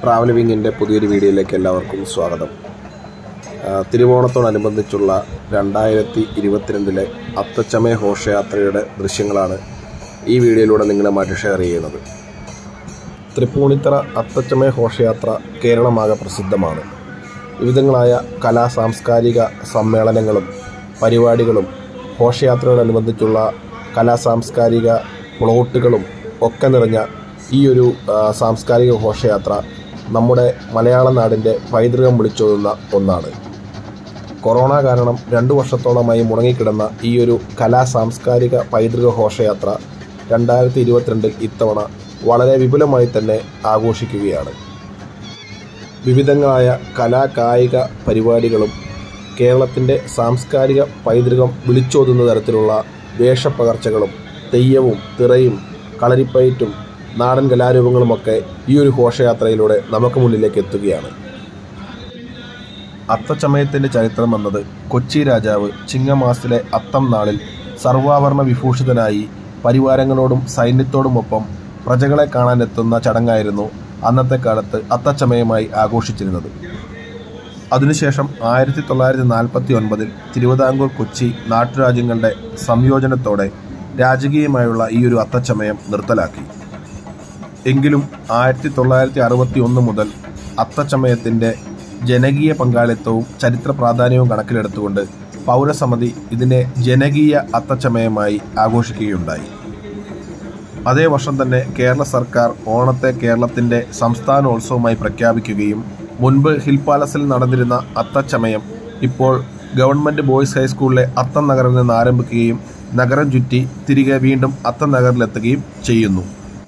travel വിങ്ങിൻ്റെ പുതിയൊരു വീഡിയോയിലേക്ക് എല്ലാവർക്കും സ്വാഗതം ആ, തിരുവോണത്തോടനുബന്ധിച്ചുള്ള രണ്ടായിരത്തി ഇരുപത്തിരണ്ടിലെ അത്തച്ചമയ ഘോഷയാത്രയുടെ ദൃശ്യങ്ങളാണ് ഈ വീഡിയോയിലൂടെ നിങ്ങളുമായിട്ട് ഷെയർ ചെയ്യുന്നത് തൃപ്പൂണിത്തറ അത്തച്ചമയ ഘോഷയാത്ര കേരളമാകെ പ്രസിദ്ധമാണ് വിവിധങ്ങളായ കലാ സാംസ്കാരിക സമ്മേളനങ്ങളും പരിപാടികളും ഘോഷയാത്രയോടനുബന്ധിച്ചുള്ള കലാ സാംസ്കാരിക പ്ലോട്ടുകളും ഒക്കെ നിറഞ്ഞ ഈ ഒരു ആ, സാംസ്കാരിക ഘോഷയാത്ര നമ്മുടെ മലയാള നാടിൻ്റെ പൈതൃകം വിളിച്ചോതുന്ന ഒന്നാണ് കൊറോണ കാരണം രണ്ടു വർഷത്തോളമായി മുടങ്ങിക്കിടന്ന ഈ ഒരു കലാ സാംസ്കാരിക പൈതൃക ഘോഷയാത്ര രണ്ടായിരത്തി ഇരുപത്തിരണ്ടിൽ ഇത്തവണ വളരെ വിപുലമായി തന്നെ ആഘോഷിക്കുകയാണ് വിവിധങ്ങളായ കലാ കായിക പരിപാടികളും കേരളത്തിൻ്റെ സാംസ്കാരിക പൈതൃകം വിളിച്ചോതുന്ന തരത്തിലുള്ള വേഷപ്പകർച്ചകളും തെയ്യവും തിറയും കളരിപ്പയറ്റും നാടൻ കലാരൂപങ്ങളുമൊക്കെ ഈ ഒരു ഘോഷയാത്രയിലൂടെ നമുക്ക് മുന്നിലേക്ക് എത്തുകയാണ് അത്തച്ചമയത്തിൻ്റെ ചരിത്രം എന്നത് കൊച്ചി രാജാവ് ചിങ്ങമാസത്തിലെ അത്തം നാളിൽ സർവാഭരണ വിഭൂഷിതനായി പരിവാരങ്ങളോടും സൈന്യത്തോടുമൊപ്പം പ്രജകളെ കാണാനെത്തുന്ന ചടങ്ങായിരുന്നു അന്നത്തെ കാലത്ത് അത്തച്ചമയമായി ആഘോഷിച്ചിരുന്നത് അതിനുശേഷം ആയിരത്തി തൊള്ളായിരത്തി നാൽപ്പത്തി ഒൻപതിൽ തിരുവിതാംകൂർ കൊച്ചി നാട്ടുരാജ്യങ്ങളുടെ സംയോജനത്തോടെ രാജകീയമായുള്ള ഈ ഒരു അത്തച്ചമയം നിർത്തലാക്കി എങ്കിലും ആയിരത്തി തൊള്ളായിരത്തി അറുപത്തി ഒന്ന് മുതൽ അത്തച്ചമയത്തിൻ്റെ ജനകീയ പങ്കാളിത്തവും ചരിത്ര പ്രാധാന്യവും കണക്കിലെടുത്തുകൊണ്ട് പൗരസമിതി ഇതിനെ ജനകീയ അത്തച്ചമയമായി ആഘോഷിക്കുകയുണ്ടായി അതേ വർഷം തന്നെ കേരള സർക്കാർ ഓണത്തെ കേരളത്തിൻ്റെ സംസ്ഥാനോത്സവമായി പ്രഖ്യാപിക്കുകയും മുൻപ് ഹിൽ പാലസിൽ നടന്നിരുന്ന അത്തച്ചമയം ഇപ്പോൾ ഗവൺമെൻറ് ബോയ്സ് ഹൈസ്കൂളിലെ അത്തം നഗറിൽ നിന്ന് ആരംഭിക്കുകയും നഗരം ചുറ്റി തിരികെ വീണ്ടും അത്തം നഗറിലെത്തുകയും ചെയ്യുന്നു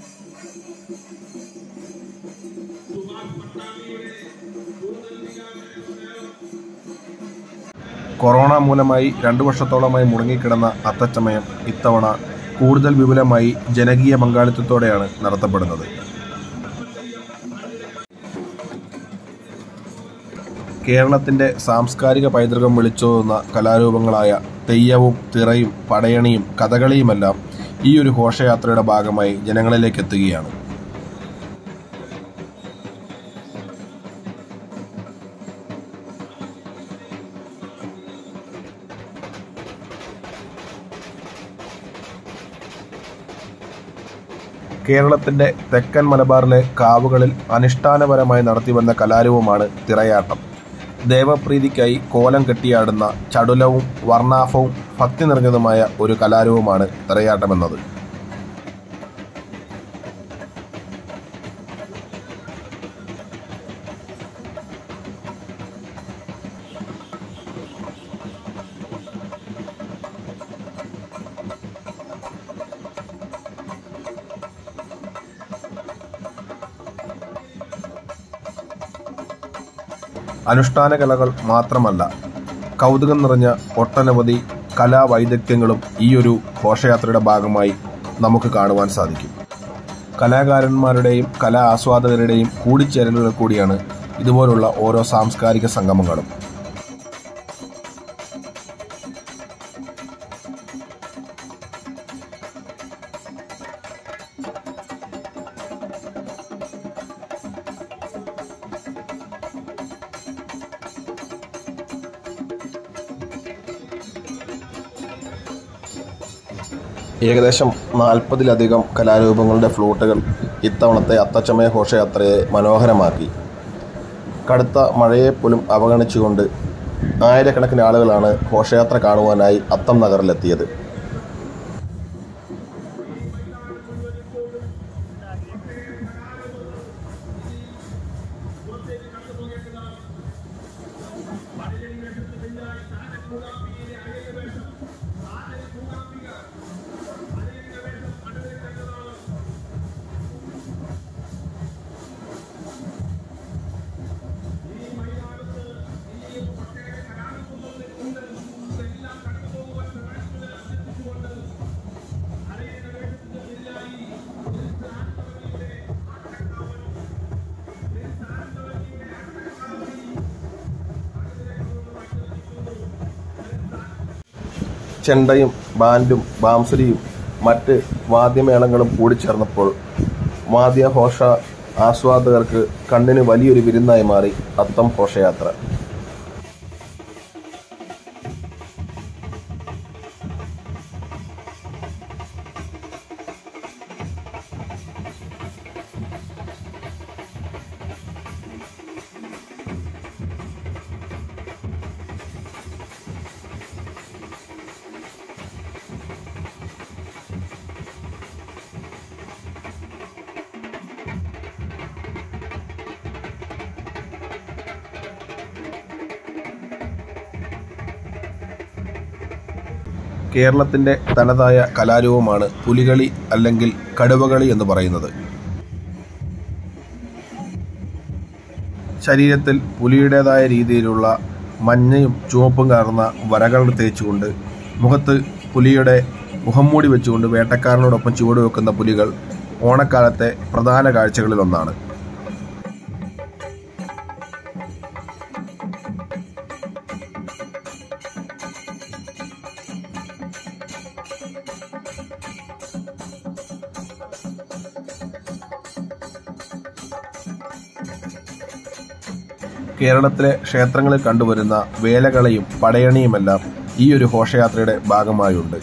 കൊറോണ മൂലമായി രണ്ടു വർഷത്തോളമായി മുടങ്ങിക്കിടന്ന അത്തച്ചമയം ഇത്തവണ കൂടുതൽ വിപുലമായി ജനകീയ പങ്കാളിത്തത്തോടെയാണ് നടത്തപ്പെടുന്നത് കേരളത്തിൻ്റെ സാംസ്കാരിക പൈതൃകം വിളിച്ചോതുന്ന കലാരൂപങ്ങളായ തെയ്യവും തിറയും പടയണിയും കഥകളിയുമെല്ലാം ഈ ഒരു ഘോഷയാത്രയുടെ ഭാഗമായി ജനങ്ങളിലേക്ക് എത്തുകയാണ് കേരളത്തിന്റെ തെക്കൻ മലബാറിലെ കാവുകളിൽ അനുഷ്ഠാനപരമായി നടത്തിവന്ന കലാരൂപമാണ് തിറയാട്ടം ദേവപ്രീതിക്കായി കോലം കെട്ടിയാടുന്ന ചടുലവും വർണ്ണാഭവും ഭക്തി നിറഞ്ഞതുമായ ഒരു കലാരൂപമാണ് തിറയാട്ടമെന്നത് അനുഷ്ഠാന കലകൾ മാത്രമല്ല കൗതുകം നിറഞ്ഞ ഒട്ടനവധി കലാവൈദഗ്ധ്യങ്ങളും ഈ ഒരു ഘോഷയാത്രയുടെ ഭാഗമായി നമുക്ക് കാണുവാൻ സാധിക്കും കലാകാരന്മാരുടെയും കലാ ആസ്വാദകരുടെയും കൂടിച്ചേരലുകൾ കൂടിയാണ് ഇതുപോലുള്ള ഓരോ സാംസ്കാരിക സംഗമങ്ങളും ഏകദേശം നാൽപ്പതിലധികം കലാരൂപങ്ങളുടെ ഫ്ലൂട്ടുകൾ ഇത്തവണത്തെ അത്തച്ചമയ ഘോഷയാത്രയെ മനോഹരമാക്കി കടുത്ത മഴയെപ്പോലും അവഗണിച്ചുകൊണ്ട് ആയിരക്കണക്കിന് ആളുകളാണ് ഘോഷയാത്ര കാണുവാനായി അത്തം നഗറിലെത്തിയത് ചെണ്ടയും ബാൻഡും ബാംസുരിയും മറ്റ് വാദ്യമേളങ്ങളും കൂടിച്ചേർന്നപ്പോൾ വാദ്യഘോഷ ആസ്വാദകർക്ക് കണ്ണിന് വലിയൊരു വിരുന്നായി മാറി അത്തം ഘോഷയാത്ര കേരളത്തിന്റെ തനതായ കലാരൂപമാണ് പുലികളി അല്ലെങ്കിൽ കടുവകളി എന്ന് പറയുന്നത് ശരീരത്തിൽ പുലിയുടേതായ രീതിയിലുള്ള മഞ്ഞയും ചുവപ്പും കലർന്ന വരകൾ തേച്ചുകൊണ്ട് മുഖത്ത് പുലിയുടെ മുഖം മൂടി വെച്ചുകൊണ്ട് വേട്ടക്കാരനോടൊപ്പം ചുവട് വെക്കുന്ന പുലികൾ ഓണക്കാലത്തെ പ്രധാന കാഴ്ചകളിലൊന്നാണ് കേരളത്തിലെ ക്ഷേത്രങ്ങളിൽ കണ്ടുവരുന്ന വേലകളയും പടയണിയുമെല്ലാം ഈ ഒരു ഘോഷയാത്രയുടെ ഭാഗമായുണ്ട്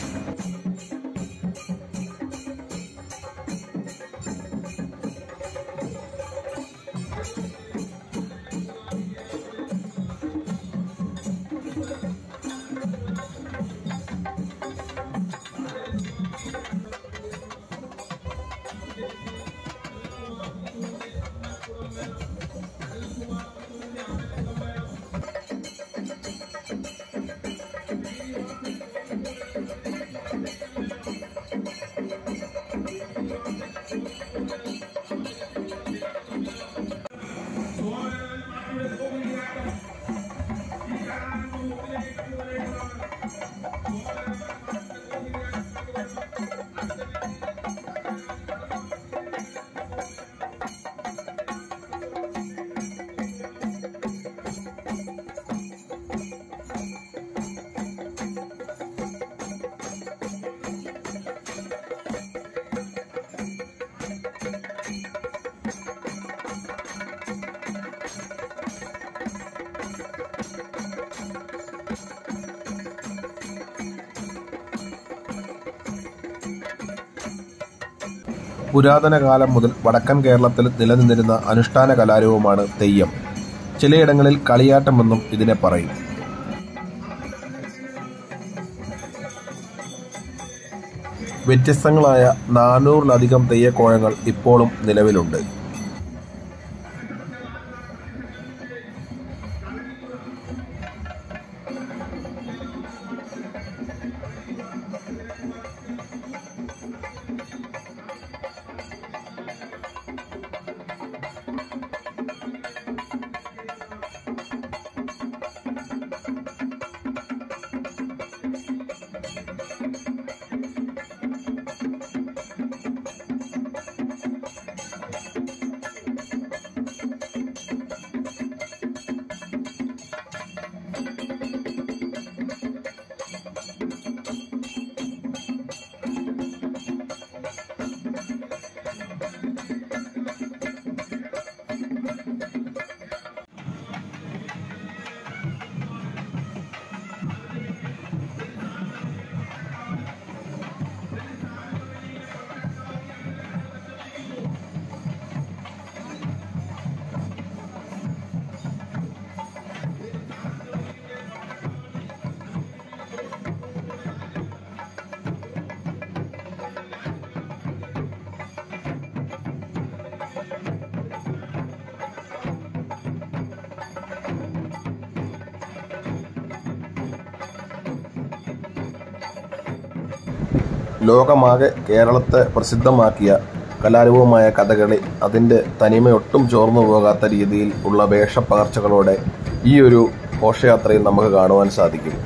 പുരാതന കാലം മുതൽ വടക്കൻ കേരളത്തിൽ നിലനിന്നിരുന്ന അനുഷ്ഠാന കലാരൂപമാണ് തെയ്യം ചിലയിടങ്ങളിൽ കളിയാട്ടമെന്നും ഇതിനെ പറയും വ്യത്യസ്തങ്ങളായ നാനൂറിലധികം തെയ്യക്കോഴങ്ങൾ ഇപ്പോഴും നിലവിലുണ്ട് ലോകമാകെ കേരളത്തെ പ്രസിദ്ധമാക്കിയ കലാരൂപമായ കഥകളി അതിൻ്റെ തനിമയൊട്ടും ചോർന്നു പോകാത്ത രീതിയിൽ ഉള്ള വേഷപ്പകർച്ചകളോടെ ഈ ഒരു ഘോഷയാത്രയിൽ നമുക്ക് കാണുവാൻ സാധിക്കും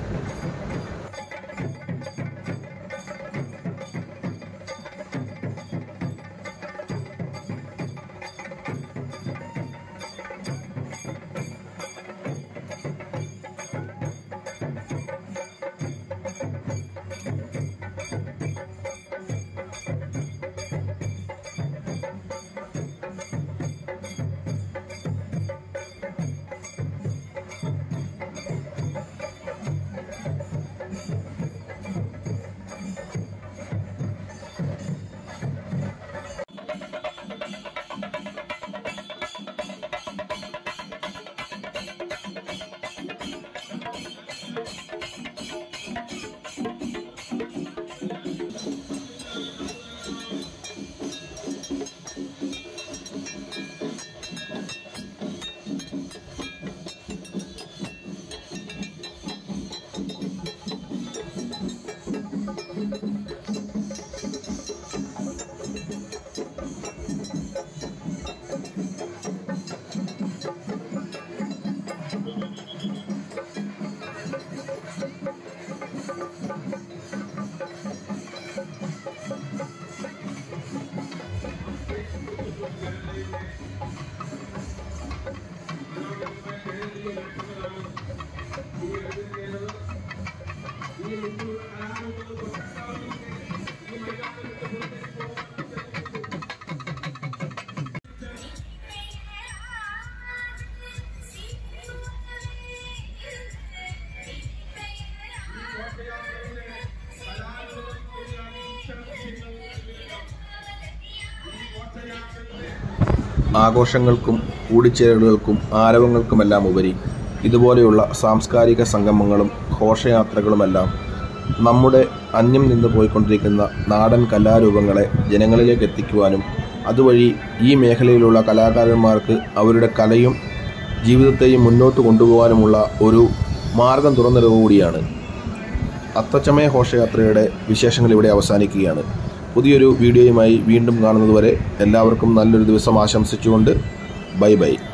ആഘോഷങ്ങൾക്കും കൂടിച്ചേരലുകൾക്കും ആരവങ്ങൾക്കുമെല്ലാം ഉപരി ഇതുപോലെയുള്ള സാംസ്കാരിക സംഗമങ്ങളും ഘോഷയാത്രകളുമെല്ലാം നമ്മുടെ അന്യം നിന്ന് പോയിക്കൊണ്ടിരിക്കുന്ന നാടൻ കലാരൂപങ്ങളെ ജനങ്ങളിലേക്ക് എത്തിക്കുവാനും അതുവഴി ഈ മേഖലയിലുള്ള കലാകാരന്മാർക്ക് അവരുടെ കലയും ജീവിതത്തെയും മുന്നോട്ട് കൊണ്ടുപോകാനുമുള്ള ഒരു മാർഗം തുറന്നിടുക കൂടിയാണ് അത്തച്ചമയ ഘോഷയാത്രയുടെ വിശേഷങ്ങൾ ഇവിടെ അവസാനിക്കുകയാണ് പുതിയൊരു വീഡിയോയുമായി വീണ്ടും കാണുന്നതുവരെ എല്ലാവർക്കും നല്ലൊരു ദിവസം ആശംസിച്ചുകൊണ്ട് ബൈ ബൈ